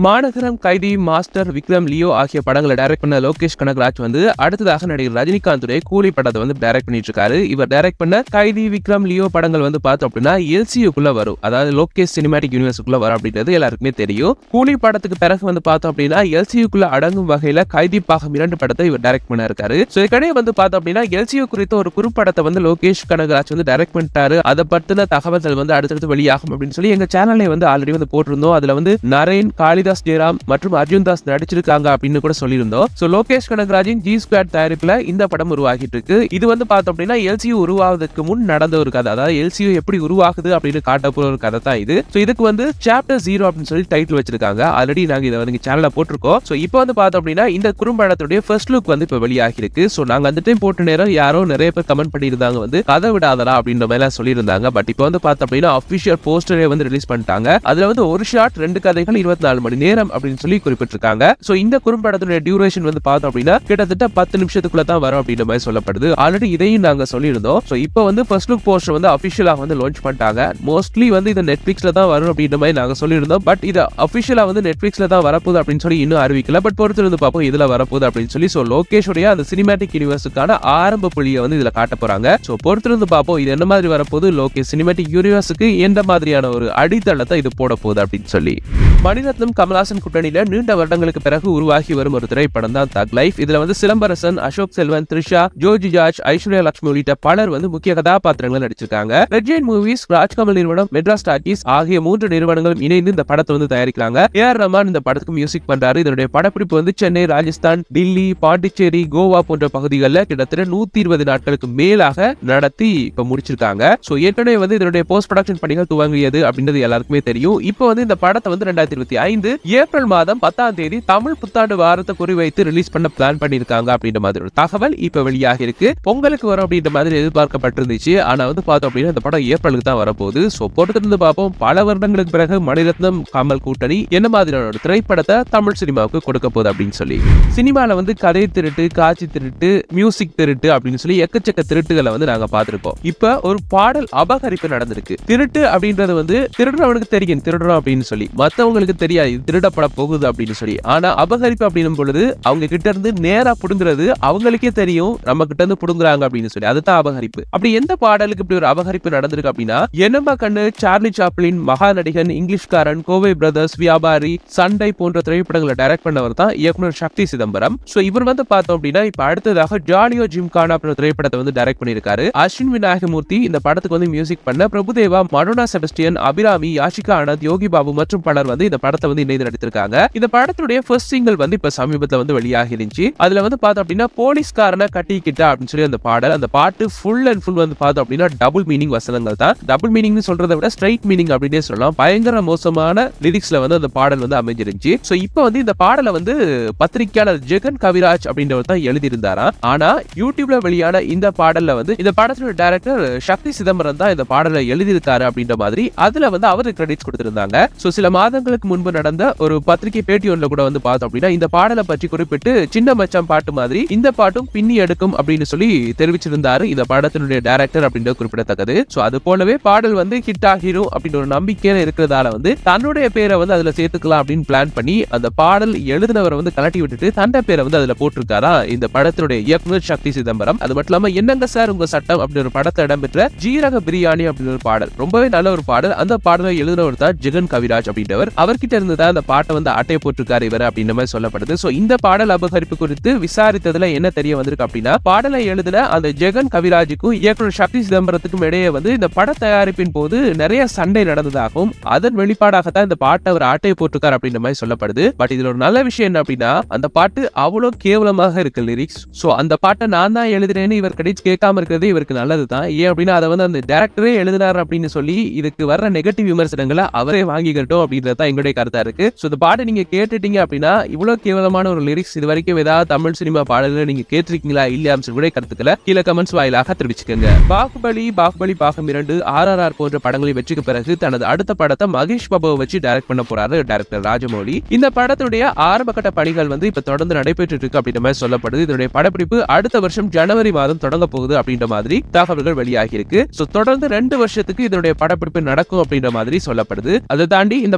மாநகரம் கைதி master Vikram Leo ஆகிய படங்களை டைரக்ட் பண்ண லோகேஷ் கனகராஜ் வந்து அடுத்ததாக நடிகர் ரஜினிகாந்துடைய கூலி படத்தை வந்து டைரக்ட் பண்ணிட்டு இருக்காரு இவர் டைரக்ட் பண்ண கைதி விக்ரம் லியோ படங்கள் வந்து பார்த்தோம் அப்படின்னா எல்சியுக்குள்ள வரும் அதாவது லோகேஷ் சினிமாட்டிக் யூனிவர்ஸுக்குள்ள வரும் அப்படின்றது எல்லாருக்குமே தெரியும் கூலி படத்துக்கு பிறகு வந்து பார்த்தோம் அப்படின்னா எல்சியுக்குள்ள அடங்கும் வகையில கைதி பாகம் இரண்டு படத்தை இவர் டைரக்ட் பண்ண இருக்காரு ஸோ இதுக்கடையே வந்து பார்த்தோம் அப்படின்னா எல்சியு குறித்த ஒரு குறுப்படத்தை வந்து லோகேஷ் கனகராஜ் வந்து டைரக்ட் பண்ணிட்டாரு அதை பத்தின தகவல்கள் வந்து அடுத்தடுத்து வெளியாகும் அப்படின்னு சொல்லி எங்க சேனல்ல வந்து ஆல்ரெடி வந்து போட்டிருந்தோம் அதுல வந்து நரேன் காளிதாஸ் ஜெயராம் மற்றும் அர்ஜுன் தாஸ் நடிச்சிருக்காங்க அப்படின்னு கூட சொல்லியிருந்தோம் ஸோ லோகேஷ் கனகராஜின் ஜி ஸ்குவாட் தயாரிப்புல இந்த படம் உருவாகிட்டு இருக்கு இது வந்து பார்த்தோம் அப்படின்னா எல்சியு உருவாவதற்கு முன் நடந்த ஒரு கதை அதாவது எல்சியு எப்படி உருவாகுது அப்படின்னு காட்டப்போற ஒரு கதை தான் இது ஸோ இதுக்கு வந்து சாப்டர் ஜீரோ அப்படின்னு சொல்லி டைட்டில் வச்சிருக்காங்க ஆல்ரெடி நாங்க இதை வந்து சேனல்ல போட்டிருக்கோம் ஸோ இப்போ வந்து பார்த்தோம் அப்படின்னா இந்த குறும்படத்துடைய ஃபர்ஸ்ட் லுக் வந்து இப்போ வெளியாகி இருக்கு ஸோ நாங்க அந்த டைம் போட்ட நேரம் யாரோ நிறைய பேர் கமெண்ட் பண்ணியிருந்தாங்க வந்து கதை விடாதடா அப்படின்ற மாதிரி எல்லாம் சொல்லியிருந்தாங்க பட் இப்போ வந்து பார்த்தோம் அப்படின்னா அஃபிஷியல் போஸ்டரே வந்து ரிலீஸ் பண்ணிட்டாங்க அதுல வந்து ஒரு ஷாட் ரெண்டு கதைகள் இருபத்தி நாலு மணி நேரம் அப்படின்னு சொல்லி குறிப்பிட்டிருக்காங்க ஸோ இந்த குறும்படத்துடைய டியூரேஷன் வந்து பார்த்தோம் அப்படின்னா கிட்டத்தட்ட பத்து நிமிஷத்துக்குள்ள தான் வரும் அப்படின்ற மாதிரி சொல்லப்படுது ஆல்ரெடி இதையும் நாங்க சொல்லியிருந்தோம் ஸோ இப்போ வந்து ஃபர்ஸ்ட் லுக் போஸ்டர் வந்து அஃபிஷியலாக வந்து லான்ச் பண்ணிட்டாங்க மோஸ்ட்லி வந்து இது நெட்ஃபிளிக்ஸ்ல தான் வரும் அப்படின்ற மாதிரி நாங்க சொல்லியிருந்தோம் பட் இது அஃபிஷியலா வந்து நெட்ஃபிளிக்ஸ்ல தான் வரப்போகுது அப்படின்னு சொல்லி இன்னும் அறிவிக்கல பட் பொறுத்திருந்து பார்ப்போம் இதுல வரப்போகுது அப்படின்னு சொல்லி ஸோ லோகேஷுடைய அந்த சினிமேட்டிக் யூனிவர்ஸுக்கான ஆரம்ப புள்ளியை வந்து இதுல காட்ட போறாங்க ஸோ பொறுத்திருந்து பார்ப்போம் இது என்ன மாதிரி வரப்போகுது லோகேஷ் சினிமேட்டிக் யூனிவர்ஸுக்கு எந்த மாதிரியான ஒரு அடித்தளத்தை இது போட போகுது அப்படின்னு சொல்லி மணிரத்னம் கமலாசன் கூட்டணியில நீண்ட வருடங்களுக்கு பிறகு உருவாகி வரும் ஒரு திரைப்படம் தான் தக் லைஃப் இதுல வந்து சிலம்பரசன் அசோக் செல்வன் த்ரிஷா ஜோஜி ஜார்ஜ் ஐஸ்வர்யா லட்சுமி உள்ளிட்ட பலர் வந்து முக்கிய கதாபாத்திரங்கள் நடிச்சிருக்காங்க ரெட் ஜெயின் மூவிஸ் ராஜ்கமல் நிறுவனம் மெட்ராஸ் டாக்கீஸ் ஆகிய மூன்று நிறுவனங்களும் இணைந்து இந்த படத்தை வந்து தயாரிக்கிறாங்க ஏ ஆர் ரஹ்மான் இந்த படத்துக்கு மியூசிக் பண்றாரு இதனுடைய படப்பிடிப்பு வந்து சென்னை ராஜஸ்தான் டில்லி பாண்டிச்சேரி கோவா போன்ற பகுதிகளில் கிட்டத்தட்ட நூத்தி இருபது நாட்களுக்கு மேலாக நடத்தி இப்ப முடிச்சிருக்காங்க சோ ஏற்கனவே வந்து இதனுடைய போஸ்ட் ப்ரொடக்ஷன் பணிகள் துவங்கியது அப்படின்றது எல்லாருக்குமே தெரியும் இப்போ வந்து இந்த படத்தை வந்து ரெண்டாயிரத்தி இருபத்தி ஐந்து ஏப்ரல் மாதம் பத்தாம் தேதி தமிழ் புத்தாண்டு வாரத்தை குறிவைத்து ரிலீஸ் பண்ண பிளான் பண்ணிருக்காங்க அப்படின்ற மாதிரி ஒரு தகவல் இப்ப வெளியாக இருக்கு பொங்கலுக்கு வரும் அப்படின்ற மாதிரி எதிர்பார்க்கப்பட்டிருந்துச்சு ஆனா வந்து பார்த்தோம் அப்படின்னா இந்த படம் ஏப்ரலுக்கு தான் வரப்போகுது சோ பொறுத்திருந்து பார்ப்போம் பல வருடங்களுக்கு பிறகு மணிரத்னம் கமல் கூட்டணி என்ன மாதிரியான ஒரு திரைப்படத்தை தமிழ் சினிமாவுக்கு கொடுக்க போகுது அப்படின்னு சொல்லி சினிமால வந்து கதை திருட்டு காட்சி திருட்டு மியூசிக் திருட்டு அப்படின்னு சொல்லி எக்கச்சக்க திருட்டுகளை வந்து நாங்க பார்த்திருக்கோம் இப்ப ஒரு பாடல் அபகரிப்பு நடந்திருக்கு திருட்டு அப்படின்றது வந்து திருடுறவனுக்கு தெரியும் திருடுறோம் அப்படின்னு சொல்லி மத்தவங்களுக்கு தெரியாது இது திருடப்பட போகுது அப்படின்னு சொல்லி ஆனா அபகரிப்பு அப்படின்னும் பொழுது அவங்க கிட்ட இருந்து நேரா புடுங்குறது அவங்களுக்கே தெரியும் நம்ம கிட்ட இருந்து புடுங்குறாங்க அப்படின்னு சொல்லி அதுதான் அபகரிப்பு அப்படி எந்த பாடலுக்கு இப்படி ஒரு அபகரிப்பு நடந்திருக்கு அப்படின்னா என்னம்மா கண்ணு சார்லி சாப்ளின் மகா நடிகன் இங்கிலீஷ்காரன் கோவை பிரதர்ஸ் வியாபாரி சண்டை போன்ற திரைப்படங்களை டைரக்ட் பண்ணவர் தான் இயக்குனர் சக்தி சிதம்பரம் சோ இவர் வந்து பார்த்தோம் அப்படின்னா இப்ப அடுத்ததாக ஜாலியோ ஜிம்கானா அப்படின்ற திரைப்படத்தை வந்து டைரக்ட் பண்ணியிருக்காரு அஸ்வின் விநாயகமூர்த்தி இந்த படத்துக்கு வந்து மியூசிக் பண்ண பிரபுதேவா மடோனா செபஸ்டியன் அபிராமி யாஷிகா ஆனந்த் யோகி பாபு மற்றும் பலர் வந்து இந்த படத்தை வந்து இணைந்து நடித்திருக்காங்க இந்த படத்துடைய ஃபர்ஸ்ட் சிங்கிள் வந்து இப்ப சமீபத்துல வந்து வெளியாகி இருந்துச்சு அதுல வந்து பார்த்தோம் அப்படின்னா போலீஸ்காரனை கட்டிக்கிட்டா அப்படின்னு சொல்லி அந்த பாடல் அந்த பாட்டு ஃபுல் அண்ட் ஃபுல் வந்து பார்த்தோம் அப்படின்னா டபுள் மீனிங் வசனங்கள் தான் டபுள் மீனிங் சொல்றதை விட ஸ்ட்ரைட் மீனிங் அப்படின்னே சொல்லலாம் பயங்கர மோசமான லிரிக்ஸ்ல வந்து அந்த பாடல் வந்து அமைஞ்சிருந்துச்சு சோ இப்போ வந்து இந்த பாடலை வந்து பத்திரிகையாளர் ஜெகன் கவிராஜ் அப்படின்றவர் தான் எழுதியிருந்தாராம் ஆனா யூடியூப்ல வெளியான இந்த பாடல்ல வந்து இந்த படத்தோட டைரக்டர் சக்தி சிதம்பரம் தான் இந்த பாடலை எழுதியிருக்காரு அப்படின்ற மாதிரி அதுல வந்து அவருக்கு கிரெடிட்ஸ் கொடுத்திருந்தாங்க சோ சில மாதங்களுக்கு முன்பு நடந்த ஒரு பத்திரிகை பேட்டி ஒன்றுல கூட வந்து பார்த்தோம் அப்படின்னா இந்த பாடலை பற்றி குறிப்பிட்டு சின்ன மச்சான் பாட்டு மாதிரி இந்த பாட்டும் பின்னி எடுக்கும் அப்படின்னு சொல்லி தெரிவிச்சிருந்தாரு இந்த படத்தினுடைய டைரக்டர் அப்படின்றது குறிப்பிடத்தக்கது சோ அது போலவே பாடல் வந்து ஹிட் ஆகிரும் அப்படின்னு ஒரு நம்பிக்கையில இருக்கிறதால வந்து தன்னுடைய பேரை வந்து அதுல சேர்த்துக்கலாம் அப்படின்னு பிளான் பண்ணி அந்த பாடல் எழுதினவரை வந்து கலட்டி விட்டுட்டு தன்னை பேரை வந்து அதுல போட்டிருக்காரா இந்த படத்தினுடைய இயக்குனர் சக்தி சிதம்பரம் அது மட்டும் இல்லாம என்னங்க சார் உங்க சட்டம் அப்படின்னு ஒரு படத்தை இடம்பெற்ற ஜீரக பிரியாணி அப்படின்னு ஒரு பாடல் ரொம்பவே நல்ல ஒரு பாடல் அந்த பாடலை எழுதினவர் தான் ஜெகன் கவிராஜ் அப்படின்றவர் அவர்கிட்ட இருந்து தான் அந்த பாட்டை வந்து அட்டையை போட்டிருக்காரு இவர் அப்படின்ற மாதிரி சொல்லப்படுது சோ இந்த பாடல் அபகரிப்பு குறித்து விசாரித்ததுல என்ன தெரிய வந்திருக்கு அப்படின்னா பாடலை எழுதின அந்த ஜெகன் கவிராஜுக்கும் இயக்குனர் சக்தி சிதம்பரத்துக்கும் இடையே வந்து இந்த பட தயாரிப்பின் போது நிறைய சண்டை நடந்ததாகவும் அதன் வெளிப்பாடாகத்தான் இந்த பாட்டை அவர் ஆட்டையை போட்டிருக்காரு அப்படின்ற மாதிரி சொல்லப்படுது பட் இதுல ஒரு நல்ல விஷயம் என்ன அப்படின்னா அந்த பாட்டு அவ்வளவு கேவலமாக இருக்கு லிரிக்ஸ் சோ அந்த பாட்டை நான் தான் எழுதுறேன்னு இவர் கிடைச்சு கேட்காம இருக்கிறது இவருக்கு நல்லது தான் ஏன் அப்படின்னா அதை வந்து அந்த டேரக்டரே எழுதினார் அப்படின்னு சொல்லி இதுக்கு வர்ற நெகட்டிவ் விமர்சனங்களை அவரே வாங்கிக்கட்டும் அப்படின்றது தான் எங்களுடைய கருத்தா இருக்கு சோ இந்த பாட்டை நீங்க கேட்டுட்டீங்க அப்படின்னா இவ்வளவு கேவலமான ஒரு லிரிக்ஸ் இது வரைக்கும் ஏதாவது தமிழ் சினிமா பாடல்களை நீங்க கேட்டிருக்கீங்களா இல்லையா அப்படின்னு சொல்லி கருத்துக்களை கீழே கமெண்ட்ஸ் வாயிலாக தெரிவிச்சுக்கோங்க பாகுபலி பாகுபலி பாகம் இரண்டு ஆர்ஆர்ஆர் போன்ற படங்களை வெற்றிக்கு பிறகு தனது அடுத்த படத்தை மகேஷ் பாபுவை வச்சு டைரக்ட் பண்ண போறாரு டைரக்டர் ராஜமௌலி இந்த படத்துடைய ஆரம்ப கட்ட பணிகள் வந்து இப்ப தொடர்ந்து நடைபெற்று இருக்கு அப்படின்ற மாதிரி சொல்லப்படுது இதனுடைய படப்பிடிப்பு அடுத்த வருஷம் ஜனவரி மாதம் தொடங்க போகுது அப்படின்ற மாதிரி தகவல்கள் வெளியாகி இருக்கு சோ தொடர்ந்து ரெண்டு வருஷத்துக்கு இதனுடைய படப்பிடிப்பு நடக்கும் அப்படின்ற மாதிரி சொல்லப்படுது அதை தாண்டி இந்த படத்துல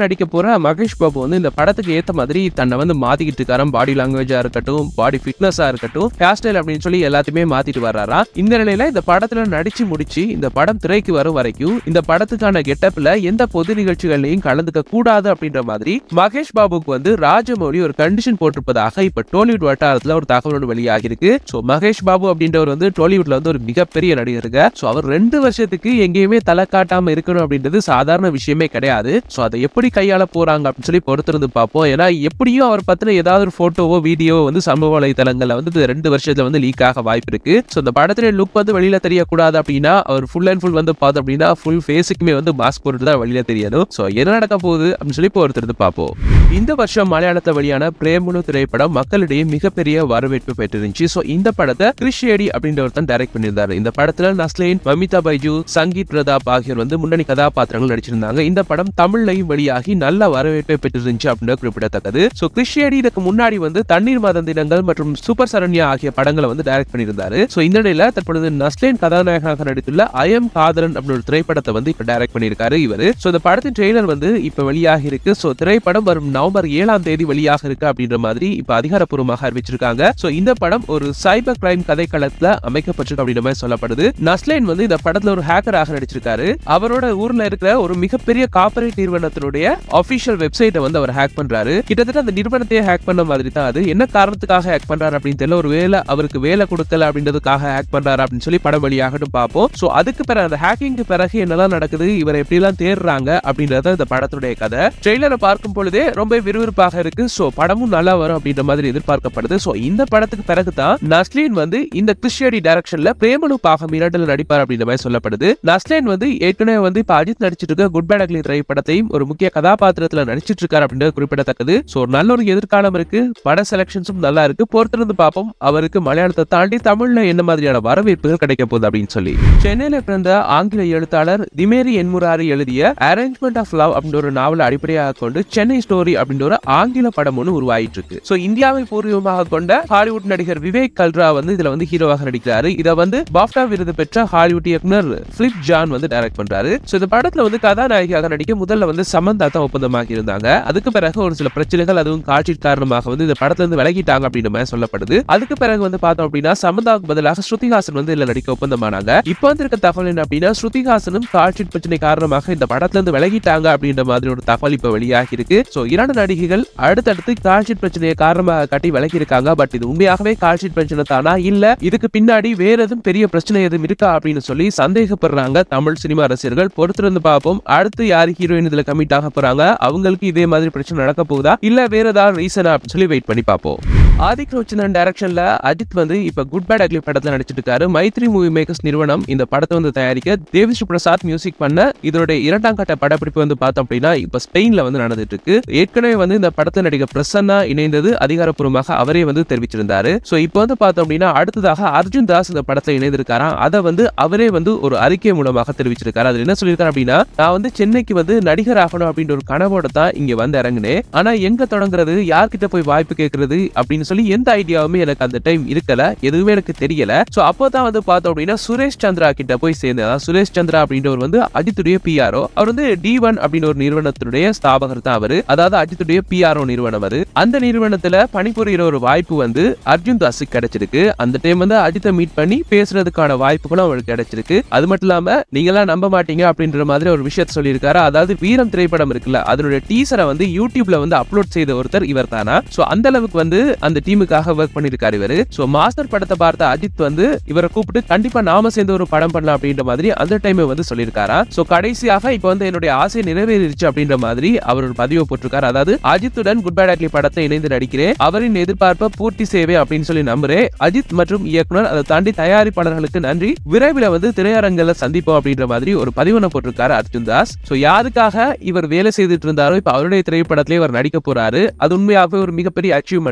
நடிக்க போற மகேஷ் பாபு வந்து இந்த படத்துக்கு ஏத்த மாதிரி தன்னை வந்து மாத்திக்கிட்டு இருக்காராம் பாடி லாங்குவேஜா இருக்கட்டும் பாடி ஃபிட்னஸா இருக்கட்டும் ஹேர் ஸ்டைல் அப்படின்னு சொல்லி எல்லாத்தையுமே மாத்திட்டு வர்றாரா இந்த நிலையில இந்த படத்துல நடிச்சு முடிச்சு இந்த படம் திரைக்கு வரும் வரைக்கும் இந்த படத்துக்கான கெட்டப்ல எந்த பொது நிகழ்ச்சிகள்லையும் கலந்துக்க கூடாது அப்படின்ற மாதிரி மகேஷ் பாபுக்கு வந்து ராஜமௌழி ஒரு கண்டிஷன் போட்டிருப்பதாக இப்ப டோலிவுட் வட்டாரத்துல ஒரு தகவல் ஒன்று வெளியாகி இருக்கு சோ மகேஷ் பாபு அப்படின்றவர் வந்து டோலிவுட்ல வந்து ஒரு மிகப்பெரிய நடிகருங்க சோ அவர் ரெண்டு வருஷத்துக்கு எங்கேயுமே தலை காட்டாம இருக்கணும் அப்படின்றது சாதாரண விஷயமே கிடையாது சோ அதை எப்படி கையாள போறாங்க அப்படின்னு சொல்லி பொறுத்திருந்து பார்ப்போம் ஏன்னா எப்படியும் அவர் பத்தின ஏதாவது ஒரு போட்டோவோ வீடியோவோ வந்து சமூக வலைதளங்கள்ல வந்து இது ரெண்டு வருஷத்துல வந்து லீக் ஆக வாய்ப்பு இருக்கு சோ இந்த படத்துல லுக் வந்து வெளியில தெரியக்கூடாது அப்படின்னா அவர் ஃபுல் அண்ட் ஃபுல் வந்து பார்த்தோம் அப்படின்னா ஃபுல் ஃபேஸுக்குமே வந்து மாஸ்க் போட்டு தான் வெளியில தெரியணும் சோ என்ன நடக்க போகுது அப்படின்னு சொல்லி பொறுத்திருந்து பார்ப்போம் இந்த வருஷம் மலையாளத்துல வெளியான பிரேமுனு திரைப்படம் மக்களிடையே மிகப்பெரிய வரவேற்பு பெற்றிருந்துச்சு சோ இந்த படத்தை கிரிஷ் ஏடி அப்படின்ற ஒருத்தன் டைரக்ட் பண்ணியிருந்தாரு இந்த படத்துல நஸ்லின் மமிதா பைஜு சங்கீத் பிரதாப் ஆகியோர் வந்து முன்னணி கதாபாத்திரங்கள் நடிச்சிருந்தாங்க இந்த படம் தமிழ்லையும் வெளியாகி நல்ல வரவேற்பை பெற்றிருந்துச்சு அப்படின்னு குறிப்பிடத்தக்கது சோ கிரிஷ் ஏடி இதுக்கு முன்னாடி வந்து தண்ணீர் மதம் தினங்கள் மற்றும் சூப்பர் சரண்யா ஆகிய படங்களை வந்து டைரக்ட் பண்ணியிருந்தாரு சோ இந்த நிலையில தற்பொழுது நஸ்லின் கதாநாயகனாக நடித்துள்ள அயம் காதலன் அப்படின்னு ஒரு திரைப்படத்தை வந்து இப்ப டைரக்ட் பண்ணியிருக்காரு இவரு சோ இந்த படத்தின் ட்ரெய்லர் வந்து இப்ப வெளியாகி இருக்கு சோ திரைப்படம் வரும் நவம்பர் ஏழாம் தேதி வெளியாக இருக்கு அப்படின்ற மாதிரி இப்ப அதிகாரப்பூர்வமாக அறிவிச்சிருக்காங்க சோ இந்த படம் ஒரு சைபர் கிரைம் கதைக்களத்துல அமைக்கப்பட்டிருக்கு அப்படின்ற மாதிரி சொல்லப்படுது நஸ்லைன் வந்து இந்த படத்துல ஒரு ஹேக்கராக நடிச்சிருக்காரு அவரோட ஊர்ல இருக்கிற ஒரு மிகப்பெரிய கார்பரேட் நிறுவனத்தினுடைய அபிஷியல் வெப்சைட்டை வந்து அவர் ஹேக் பண்றாரு கிட்டத்தட்ட அந்த நிறுவனத்தையே ஹேக் பண்ண மாதிரி தான் அது என்ன காரணத்துக்காக ஹேக் பண்றாரு அப்படின்னு தெரியல ஒரு வேலை அவருக்கு வேலை கொடுக்கல அப்படின்றதுக்காக ஹேக் பண்றாரு அப்படின்னு சொல்லி படம் வழியாகட்டும் பார்ப்போம் சோ அதுக்கு பிறகு அந்த ஹேக்கிங்க்கு பிறகு என்னெல்லாம் நடக்குது இவர் எப்படி எல்லாம் தேடுறாங்க அப்படின்றத இந்த படத்துடைய கதை ட்ரெய்லரை பார்க்கும் பொழுதே ரொம்ப விறுவிறுப்பாக இருக்கு சோ படமும் நல்லா வரும் அப்படின்ற மாதிரி எதிர்பார்க்கப்படுது சோ இந்த படத்துக்கு பிறகு தான் நஸ்லின் வந்து இந்த கிறிஸ்டியடி டைரக்ஷன்ல பிரேமனு பாகம் இரண்டில் நடிப்பார் அப்படின்ற மாதிரி சொல்லப்படுது நஸ்லின் வந்து ஏற்கனவே வந்து இப்ப அஜித் நடிச்சிட்டு இருக்க குட் பேட் அக்லி திரைப்படத்தையும் ஒரு முக்கிய கதாபாத்திரத்துல நடிச்சிட்டு இருக்காரு அப்படின்றது குறிப்பிடத்தக்கது சோ நல்ல ஒரு எதிர்காலம் இருக்கு பட செலக்ஷன்ஸும் நல்லா இருக்கு பொறுத்திருந்து பார்ப்போம் அவருக்கு மலையாளத்தை தாண்டி தமிழ்ல என்ன மாதிரியான வரவேற்புகள் கிடைக்க போகுது அப்படின்னு சொல்லி சென்னையில பிறந்த ஆங்கில எழுத்தாளர் திமேரி என்முராரி எழுதிய அரேஞ்ச்மெண்ட் ஆஃப் லவ் அப்படின்ற ஒரு நாவலை அடிப்படையாக கொண்டு சென்னை ஸ்டோரி அப்படின்ற ஒரு ஆங்கில படம் ஒன்று உருவாயிட்டு இருக்கு சோ இந்தியாவை பூர்வீகமாக கொண்ட ஹாலிவுட் நடிகர் விவேக் கல்ரா வந்து இதுல வந்து ஹீரோவாக நடிக்கிறாரு இதை வந்து பாஃப்டா விருது பெற்ற ஹாலிவுட் இயக்குனர் பிலிப் ஜான் வந்து டைரக்ட் பண்றாரு சோ இந்த படத்துல வந்து கதாநாயகியாக நடிக்க முதல்ல வந்து சமந்தா தான் ஒப்பந்தமாக இருந்தாங்க அதுக்கு பிறகு ஒரு சில பிரச்சனைகள் அதுவும் காட்சி காரணமாக வந்து இந்த படத்துல இருந்து விலகிட்டாங்க அப்படின்ற மாதிரி சொல்லப்படுது அதுக்கு பிறகு வந்து பார்த்தோம் அப்படின்னா சமந்தாவுக்கு பதிலாக ஸ்ருதிஹாசன் வந்து இதுல நடிக்க ஒப்பந்தமானாங்க இப்போ வந்து இருக்க தகவல் என்ன அப்படின்னா ஸ்ருதிஹாசனும் காட்சி பிரச்சனை காரணமாக இந்த படத்துல இருந்து விலகிட்டாங்க அப்படின்ற மாதிரி ஒரு தகவல் இப்ப வெளியாகி இருக்கு சோ இரண்டு நடிகைகள் அடுத்தடுத்து கால்ஷீட் பிரச்சனையை காரணமாக காட்டி விலகி இருக்காங்க பட் இது உண்மையாகவே கால்ஷீட் பிரச்சனை தானா இல்ல இதுக்கு பின்னாடி வேற எதுவும் பெரிய பிரச்சனை எதுவும் இருக்கா அப்படின்னு சொல்லி சந்தேகப்படுறாங்க தமிழ் சினிமா ரசிகர்கள் பொறுத்திருந்து பார்ப்போம் அடுத்து யாரு ஹீரோயின் இதுல கமிட் ஆக போறாங்க அவங்களுக்கு இதே மாதிரி பிரச்சனை நடக்க போகுதா இல்ல வேற ஏதாவது ரீசனா அப்படின்னு சொல்லி வெயிட் பண்ணி பார்ப்போம் ஆதிக் ரோச்சனன் டைரக்ஷன்ல அஜித் வந்து இப்ப குட் பேட் அக்லி படத்துல நடிச்சிட்டு இருக்காரு மைத்ரி மூவி மேக்கர்ஸ் நிறுவனம் இந்த படத்தை வந்து தயாரிக்க தேவிஸ்ரீ பிரசாத் மியூசிக் பண்ண இதனுடைய இரண்டாம் கட்ட படப்பிடிப்பு வந்து பார்த்தோம் அப்படின்னா இப்ப ஸ்பெயின்ல வந்து நடந்துட்டு இருக்கு ஏற்கனவே வந்து இந்த படத்தை நடிகர் பிரசன்னா இணைந்தது அதிகாரப்பூர்வமாக அவரே வந்து தெரிவிச்சிருந்தாரு சோ இப்போ வந்து பார்த்தோம் அப்படின்னா அடுத்ததாக அர்ஜுன் தாஸ் இந்த படத்துல இணைந்திருக்காராம் அதை வந்து அவரே வந்து ஒரு அறிக்கை மூலமாக தெரிவிச்சிருக்காரு அதுல என்ன சொல்லியிருக்காரு அப்படின்னா நான் வந்து சென்னைக்கு வந்து நடிகர் ஆகணும் அப்படின்ற ஒரு கனவோட தான் இங்க வந்து இறங்குனேன் ஆனா எங்க தொடங்குறது யார்கிட்ட போய் வாய்ப்பு கேட்கறது அப்படின்னு சொல்லி எந்த ஐடியாவுமே எனக்கு அந்த டைம் இருக்கல எதுவுமே எனக்கு தெரியல சோ அப்போதான் வந்து பார்த்தோம் அப்படின்னா சுரேஷ் சந்திரா கிட்ட போய் சேர்ந்தேன் அதாவது சுரேஷ் சந்திரா அப்படின்றவர் வந்து அஜித்துடைய பிஆர்ஓ அவர் வந்து டி ஒன் அப்படின்னு ஒரு நிறுவனத்தினுடைய ஸ்தாபகர் தான் அவரு அதாவது அஜித்துடைய பிஆர்ஓ நிறுவனம் அது அந்த நிறுவனத்துல பணிபுரியிற ஒரு வாய்ப்பு வந்து அர்ஜுன் தாஸுக்கு கிடைச்சிருக்கு அந்த டைம் வந்து அஜித்தை மீட் பண்ணி பேசுறதுக்கான வாய்ப்புகளும் அவருக்கு கிடைச்சிருக்கு அது மட்டும் இல்லாம நீங்களாம் நம்ப மாட்டீங்க அப்படின்ற மாதிரி ஒரு விஷயத்த சொல்லியிருக்காரு அதாவது வீரம் திரைப்படம் இருக்குல்ல அதனுடைய டீசரை வந்து யூடியூப்ல வந்து அப்லோட் செய்த ஒருத்தர் இவர் தானா சோ அந்த அளவுக்கு வந்து அந்த டீமுக்காக ஒர்க் பண்ணிருக்காரு இவரு சோ மாஸ்டர் படத்தை பார்த்த அஜித் வந்து இவரை கூப்பிட்டு கண்டிப்பா நாம சேர்ந்து ஒரு படம் பண்ணலாம் அப்படின்ற மாதிரி அந்த டைம் வந்து சொல்லியிருக்காரா சோ கடைசியாக இப்ப வந்து என்னுடைய ஆசை நிறைவேறிடுச்சு அப்படின்ற மாதிரி அவர் ஒரு பதிவை போட்டிருக்காரு அதாவது அஜித்துடன் குட் பேட் அக்லி படத்தை இணைந்து நடிக்கிறேன் அவரின் எதிர்பார்ப்பை பூர்த்தி செய்வே அப்படின்னு சொல்லி நம்புறேன் அஜித் மற்றும் இயக்குனர் அதை தாண்டி தயாரிப்பாளர்களுக்கு நன்றி விரைவில் வந்து திரையரங்கில் சந்திப்போம் அப்படின்ற மாதிரி ஒரு பதிவனை போட்டிருக்காரு அர்ஜுன் தாஸ் சோ யாருக்காக இவர் வேலை செய்துட்டு இருந்தாரோ இப்ப அவருடைய திரைப்படத்திலே அவர் நடிக்க போறாரு அது உண்மையாகவே ஒரு மிகப்பெரிய அச்சீவ்மெண்ட் தான் சோ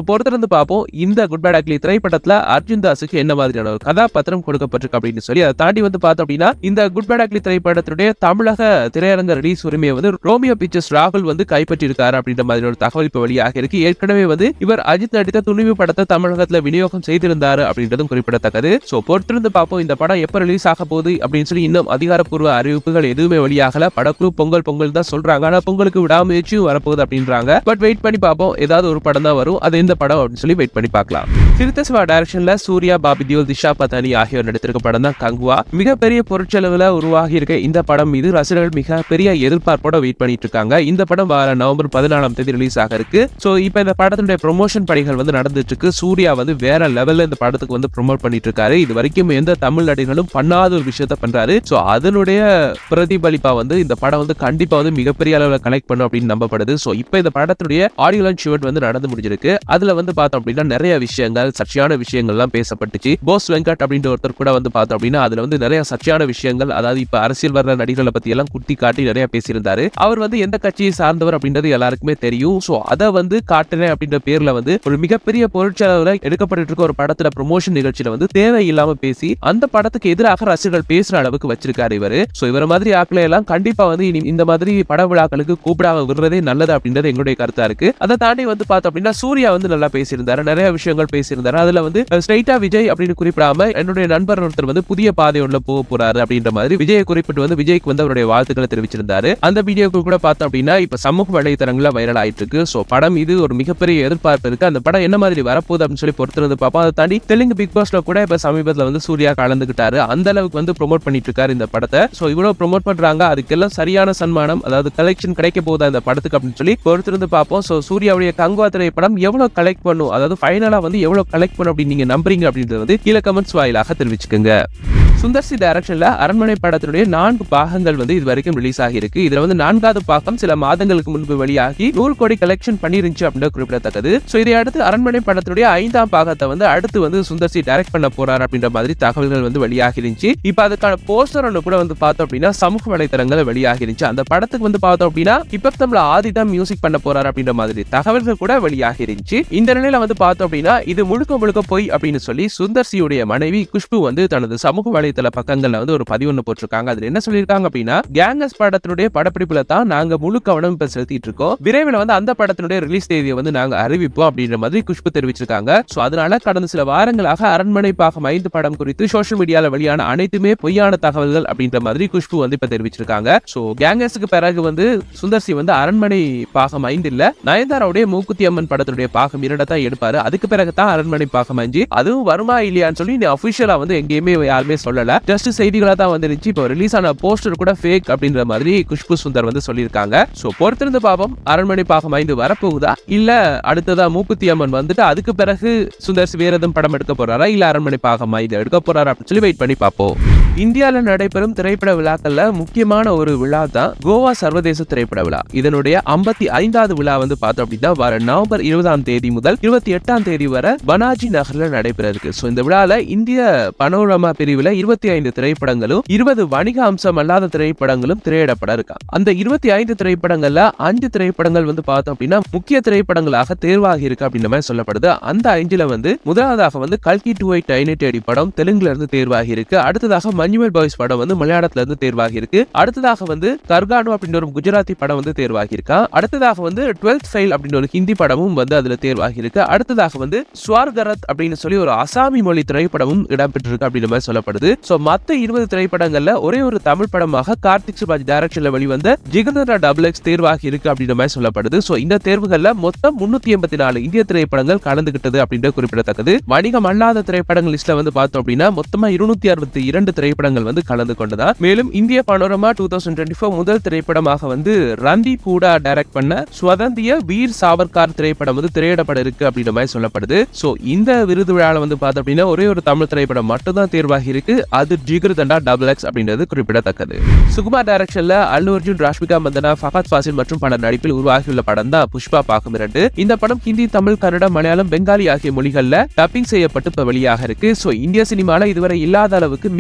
பொறுத்திருந்து பார்ப்போம் இந்த குட் பேட் அக்லி திரைப்படத்துல அர்ஜுன் தாஸுக்கு என்ன மாதிரியான ஒரு கதாபாத்திரம் கொடுக்கப்பட்டிருக்கு அப்படின்னு சொல்லி அதை தாண்டி வந்து பார்த்தோம் அப்படின்னா இந்த குட் பேட் அக்லி திரைப்படத்துடைய தமிழக திரையரங்க ரிலீஸ் உரிமையை வந்து ரோமியோ பிக்சர்ஸ் ராகுல் வந்து கைப்பற்றி இருக்காரு அப்படின்ற மாதிரி ஒரு தகவல் இப்ப வெளியாக இருக்கு ஏற்கனவே வந்து இவர் அஜித் நடித்த துணிவு படத்தை தமிழகத்துல விநியோகம் செய்திருந்தாரு அப்படின்றதும் குறிப்பிடத்தக்கது சோ பொறுத்திருந்து பார்ப்போம் இந்த படம் எப்ப ரிலீஸ் ஆக போகுது அப்படின்னு சொல்லி இன்னும் அதிகாரப்பூர்வ அறிவிப்புகள் எதுவுமே வெளியாகல படக்குழு பொங்கல் பொங்கல் தான் சொல்றாங்க ஆனா பொங்கலுக்கு விடாமுயற்சியும் வரப்போகுது அப்படின்றாங்க பட் வெயிட் பண்ணி பார்ப்போம் ஏதாவது ஒரு படம் தான் வரும் அது எந்த படம் அப்படின்னு சொல்லி வெயிட் பண்ணி பார்க்கலாம் சிறுத்தை சிவா டைரக்ஷன்ல சூர்யா பாபி தியோல் திஷா பத்தானி ஆகியோர் நடித்திருக்க படம் தான் கங்குவா மிகப்பெரிய பொருட்செலவுல உருவாகி இருக்க இந்த படம் மீது ரசிகர்கள் மிக பெரிய எதிர்பார்ப்போட வெயிட் பண்ணிட்டு இருக்காங்க இந்த படம் வர நவம்பர் பதினாலாம் தேதி ரிலீஸ் ஆக இருக்கு சோ இப்போ இந்த படத்தினுடைய ப்ரொமோஷன் பணிகள் வந்து நடந்துட்டு இருக்கு சூர்யா வந்து வேற லெவல்ல இந்த படத்துக்கு வந்து ப்ரொமோட் பண்ணிட்டு இருக்காரு இது வரைக்கும் எந்த தமிழ் நடிகர்களும் பண்ணாத ஒரு விஷயத்த பண்றாரு சோ அதனுடைய பிரதிபலிப்பா வந்து இந்த படம் வந்து கண்டிப்பா வந்து மிகப்பெரிய அளவுல கனெக்ட் பண்ணும் அப்படின்னு நம்பப்படுது சோ இப்போ இந்த படத்துடைய ஆடியோ லான்ச் ஈவெண்ட் வந்து நடந்து முடிஞ்சிருக்கு அதுல வந்து பார்த்தோம் அப்படின்னா நிறைய விஷயங்கள் சர்ச்சையான விஷயங்கள்லாம் பேசப்பட்டுச்சு போஸ் வெங்கட் அப்படின்ற ஒருத்தர் கூட வந்து பார்த்தோம் அப்படின்னா அதுல வந்து நிறைய சர்ச்சையான விஷயங்கள் அதாவது இப்ப அரசியல் வர்ற நடிகர்களை பத்தி எல்லாம் குட்டி காட்டி நிறைய பேசியிருந்தாரு அவர் வந்து எந்த கட்சியை சார்ந்தவர் அப்படின்றது எல்லாருக்குமே தெரியும் சோ அதை வந்து காட்டுறேன் அப்படின்ற பேர்ல வந்து ஒரு மிகப்பெரிய பொருட்செலவுல எடுக்கப்பட்டு இருக்க ஒரு படத்துல ப்ரொமோஷன் நிகழ்ச்சியில வந்து தேவையில்லாம பேசி அந்த படத்துக்கு எதிராக ரசிகர்கள் பேசுற அளவுக்கு வச்சிருக்காரு இவரு சோ இவர மாதிரி ஆட்களை எல்லாம் கண்டிப்பா வந்து இனி இந்த மாதிரி பட விழாக்களுக்கு கூப்பிடாம விடுறதே நல்லது அப்படின்றது எங்களுடைய கருத்தா இருக்கு அதை தாண்டி வந்து பார்த்தோம் அப்படின்னா சூர்யா வந்து நல்லா பேசியிருந்தாரு நிறைய விஷயங்கள் பேசியிருந்தாரு அதுல வந்து ஸ்ட்ரைட்டா விஜய் அப்படின்னு குறிப்பிடாம என்னுடைய நண்பர் ஒருத்தர் வந்து புதிய பாதை உள்ள போக போறாரு அப்படின்ற மாதிரி விஜயை குறிப்பிட்டு வந்து விஜய்க்கு வந்து அவருடைய வாழ்த்துக்களை தெரிவிச்சிருந்தாரு அந்த வீடியோக்கு கூட பார்த்தோம் அப்படின்னா இப்ப சமூக வலைதளங்கள்ல வைரல் ஆயிட்டு இருக்கு சோ படம் இது ஒரு மிகப்பெரிய எதிர்பார்ப்பு இருக்கு அந்த படம் என்ன மாதிரி வரப்போகுது அப்படின்னு சொல்லி பொறுத்திருந்து பார்ப்போம் அதை தாண்டி தெலுங்கு பிக் பாஸ்ல கூட இப்ப சமீபத்துல வந்து சூர்யா கலந்துகிட்டாரு அந்த அளவுக்கு வந்து ப்ரோமோட் பண்ணிட்டு இருக்காரு இந்த படத்தை சோ இவ்வளவு ப்ரோமோட் பண்றாங்க அதுக்கெல்லாம் சரியான சன்மானம் அதாவது கலெக்ஷன் கிடைக்க போகுதா இந்த படத்துக்கு அப்படின்னு சொல்லி பொறுத்திருந்து பார்ப்போம் சோ சூர்யாவுடைய கங்குவா திரைப்படம் எவ்வளவு கலெக்ட் பண்ணும் அதாவது ஃபைனலா வந்து எவ்வளவு கலெக்ட் பண்ணும் அப்படின்னு நீங்க நம்புறீங்க அப்படின்றது வந்து கீழே கமெண்ட்ஸ் வாயிலாக தெரிவிச்சுக்கோங்க சுந்தர்சி டைரக்ஷன்ல அரண்மனை படத்தினுடைய நான்கு பாகங்கள் வந்து இது வரைக்கும் ரிலீஸ் ஆகியிருக்கு இதுல வந்து நான்காவது பாகம் சில மாதங்களுக்கு முன்பு வெளியாகி நூறு கோடி கலெக்ஷன் பண்ணிருந்துச்சு அப்படின்னு குறிப்பிடத்தக்கது சோ இதை அடுத்து அரண்மனை படத்தினுடைய ஐந்தாம் பாகத்தை வந்து அடுத்து வந்து சுந்தர்சி டைரக்ட் பண்ண போறார் அப்படின்ற மாதிரி தகவல்கள் வந்து வெளியாகி இருந்துச்சு இப்ப அதுக்கான போஸ்டர் ஒன்று கூட வந்து பார்த்தோம் அப்படின்னா சமூக வலைத்தளங்கள் வெளியாகி இருந்துச்சு அந்த படத்துக்கு வந்து பார்த்தோம் அப்படின்னா இப்ப தமிழ் ஆதி தான் மியூசிக் பண்ண போறாரு அப்படின்ற மாதிரி தகவல்கள் கூட வெளியாகி இருந்துச்சு இந்த நிலையில வந்து பார்த்தோம் அப்படின்னா இது முழுக்க முழுக்க பொய் அப்படின்னு சொல்லி சுந்தர்சியுடைய மனைவி குஷ்பு வந்து தனது சமூக வலைத்தள பக்கங்கள்ல வந்து ஒரு பதிவு ஒன்று போட்டிருக்காங்க அதுல என்ன சொல்லியிருக்காங்க அப்படின்னா கேங்கஸ் படத்தினுடைய படப்பிடிப்புல தான் நாங்க முழு கவனம் இப்ப செலுத்திட்டு இருக்கோம் விரைவில் வந்து அந்த படத்தினுடைய ரிலீஸ் தேதியை வந்து நாங்க அறிவிப்போம் அப்படின்ற மாதிரி குஷ்பு தெரிவிச்சிருக்காங்க சோ அதனால கடந்த சில வாரங்களாக அரண்மனை பாகம் ஐந்து படம் குறித்து சோஷியல் மீடியால வெளியான அனைத்துமே பொய்யான தகவல்கள் அப்படின்ற மாதிரி குஷ்பு வந்து இப்ப தெரிவிச்சிருக்காங்க சோ கேங்கஸுக்கு பிறகு வந்து சுந்தர்சி வந்து அரண்மனை பாகம் ஐந்து இல்ல நயன்தாராவுடைய மூக்குத்தி அம்மன் படத்துடைய பாகம் இரண்டை தான் எடுப்பாரு அதுக்கு பிறகு தான் அரண்மனை பாகம் அஞ்சு அதுவும் வருமா இல்லையான்னு சொல்லி அபிஷியலா வந்து எங்கேயுமே யாருமே சொல்லல ஜஸ்ட் செய்திகளா தான் வந்துருச்சு இப்போ ரிலீஸ் ஆன போஸ்டர் கூட ஃபேக் அப்படின்ற மாதிரி குஷ்பு சுந்தர் வந்து சொல்லியிருக்காங்க சோ பொறுத்திருந்து பாப்போம் அரண்மனை பாகம் ஐந்து வரப்போகுதா இல்ல அடுத்ததா மூக்குத்தி அம்மன் வந்துட்டு அதுக்கு பிறகு சுந்தர் வேற எதுவும் படம் எடுக்க போறாரா இல்ல அரண்மனை பாகம் ஐந்து எடுக்க போறாரா அப்படின்னு சொல்லி வெயிட் பண்ணி பார்ப்போம் இந்தியால நடைபெறும் திரைப்பட விழாக்கள்ல முக்கியமான ஒரு விழா தான் கோவா சர்வதேச திரைப்பட விழா இதனுடைய ஐம்பத்தி ஐந்தாவது விழா வந்து பார்த்தோம் அப்படின்னா வர நவம்பர் இருபதாம் தேதி முதல் இருபத்தி எட்டாம் தேதி வரை பனாஜி நகர்ல நடைபெற இருக்கு சோ இந்த விழால இந்திய பனோரமா பிரிவுல இருபத்தி ஐந்து திரைப்படங்களும் இருபது வணிக அம்சம் அல்லாத திரைப்படங்களும் திரையிடப்பட இருக்கா அந்த இருபத்தி ஐந்து திரைப்படங்கள்ல அஞ்சு திரைப்படங்கள் வந்து பார்த்தோம் அப்படின்னா முக்கிய திரைப்படங்களாக தேர்வாகி இருக்கு அப்படின்ற மாதிரி சொல்லப்படுது அந்த அஞ்சுல வந்து முதலாவதாக வந்து கல்கி டூ ஐ டைனி தேடி படம் தெலுங்குல இருந்து தேர்வாகி இருக்கு அடுத்ததாக மஞ்சுமல் பாய்ஸ் படம் வந்து மலையாளத்துல இருந்து தேர்வாகி இருக்கு அடுத்ததாக வந்து கர்கானு அப்படின்ற ஒரு குஜராத்தி படம் வந்து தேர்வாகி இருக்கா அடுத்ததாக வந்து டுவெல்த் ஃபெயில் அப்படின்னு ஒரு ஹிந்தி படமும் வந்து அதுல தேர்வாகி இருக்கு அடுத்ததாக வந்து ஸ்வார்கரத் அப்படின்னு சொல்லி ஒரு அசாமி மொழி திரைப்படமும் இடம்பெற்றிருக்கு அப்படின்ற மாதிரி சொல்லப்படுது சோ மத்த இருபது திரைப்படங்கள்ல ஒரே ஒரு தமிழ் படமாக கார்த்திக் சுபாஜ் டைரக்ஷன்ல வெளிவந்த ஜிகர்தண்டா டபுள் எக்ஸ் தேர்வாகி இருக்கு அப்படின்ற மாதிரி சொல்லப்படுது சோ இந்த தேர்வுகள்ல மொத்தம் முன்னூத்தி எண்பத்தி நாலு இந்திய திரைப்படங்கள் கலந்துகிட்டது அப்படின்றது குறிப்பிடத்தக்கது வணிகம் அல்லாத திரைப்படங்கள் லிஸ்ட்ல வந்து பார்த்தோம் அப்படின்னா மொத்தமா இருநூத்தி அறுபத்தி இரண்டு திரைப்படங்கள் வந்து கலந்து கொண்டதா மேலும் இந்திய panorama two thousand twenty four முதல் திரைப்படமாக வந்து ரந்தி பூடா டைரக்ட் பண்ண சுவதந்திய வீர் சாவர்கார் திரைப்படம் வந்து திரையிடப்பட இருக்கு அப்படின்ற மாதிரி சொல்லப்படுது சோ இந்த விருது விழால வந்து பார்த்தோம் அப்படின்னா ஒரே ஒரு தமிழ் திரைப்படம் மட்டும் தான் தேர்வாகி இருக்கு அது ஜிகர் தண்டா டபுள் எக்ஸ் அப்படின்றது குறிப்பிடத்தக்கது சுகுமார் டைரக்ஷன்ல அல்லு அர்ஜுன் ராஷ்மிகா மந்தனா ஃபகத் ஃபாசில் மற்றும் பல நடிப்பில் உருவாகியுள்ள படம் தான் புஷ்பா பாகம் இரண்டு இந்த படம் ஹிந்தி தமிழ் கன்னடம் மலையாளம் பெங்காலி ஆகிய மொழிகள்ல டப்பிங் செய்யப்பட்டு இப்ப வெளியாக இருக்கு சோ இந்திய சினிமால இதுவரை இல்லாத அளவுக்கு மிக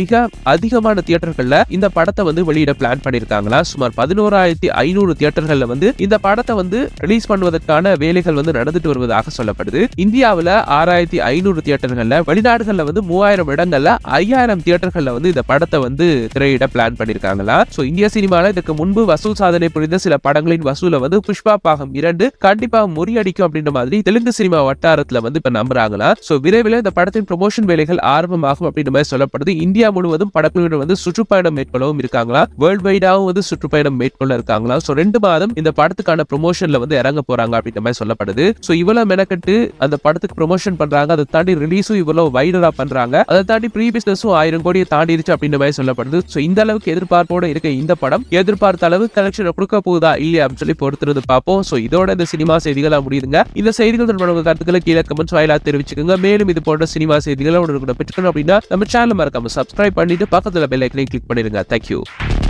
அதிகமான தியேட்டர்கள்ல இந்த படத்தை வந்து வெளியிட பிளான் பண்ணிருக்காங்களா சுமார் பதினோராயிரத்தி ஐநூறு தியேட்டர்கள்ல வந்து இந்த படத்தை வந்து ரிலீஸ் பண்ணுவதற்கான வேலைகள் வந்து நடந்துட்டு வருவதாக சொல்லப்படுது இந்தியாவுல ஆறாயிரத்தி ஐநூறு தியேட்டர்கள்ல வெளிநாடுகள்ல வந்து மூவாயிரம் இடங்கள்ல ஐயாயிரம் தியேட்டர்கள்ல வந்து இந்த படத்தை வந்து திரையிட பிளான் பண்ணிருக்காங்களா சோ இந்திய சினிமால இதுக்கு முன்பு வசூல் சாதனை புரிந்த சில படங்களின் வசூலை வந்து புஷ்பா பாகம் இரண்டு கண்டிப்பா முறியடிக்கும் அப்படின்ற மாதிரி தெலுங்கு சினிமா வட்டாரத்துல வந்து இப்ப நம்புறாங்களா சோ விரைவில் இந்த படத்தின் ப்ரொமோஷன் வேலைகள் ஆரம்பமாகும் அப்படின்ற மாதிரி சொல்லப்படுது இந்தியா முழுவதும் படக்குழுவினர் வந்து சுற்றுப்பயணம் மேற்கொள்ளவும் இருக்காங்களா வேர்ல்ட் வைடாவும் வந்து சுற்றுப்பயணம் மேற்கொள்ள இருக்காங்களா சோ ரெண்டு மாதம் இந்த படத்துக்கான ப்ரொமோஷன்ல வந்து இறங்க போறாங்க அப்படின்ற மாதிரி சொல்லப்படுது சோ இவ்வளவு மெனக்கட்டு அந்த படத்துக்கு ப்ரொமோஷன் பண்றாங்க அதை தாண்டி ரிலீஸும் இவ்வளவு வைடரா பண்றாங்க அதை தாண்டி ப்ரீ பிசினஸும் ஆயிரம் கோடியை தாண்டிடுச்சு அப்படின்ற மாதிரி சொல்லப்படுது சோ இந்த அளவுக்கு எதிர்பார்ப்போட இருக்க இந்த படம் எதிர்பார்த்த அளவு கலெக்ஷன் கொடுக்க போகுதா இல்லையா அப்படின்னு சொல்லி பொறுத்திருந்து பார்ப்போம் சோ இதோட இந்த சினிமா செய்திகளா முடியுதுங்க இந்த செய்திகள் தொடர்பான உங்க கருத்துக்களை கீழே கமெண்ட்ஸ் வாயிலா தெரிவிச்சுக்கோங்க மேலும் இது போன்ற சினிமா செய்திகளை உடனுக்குடன் பெற்றுக்கணும் அப்படின்னா நம்ம சேனல் மறக்காம சப்ஸ்கிரைப் பண்ணிட்டு பக்கத்துல பெல் ஐக்கனை கிளிக் பண்ணிருங்க தேங்க்யூ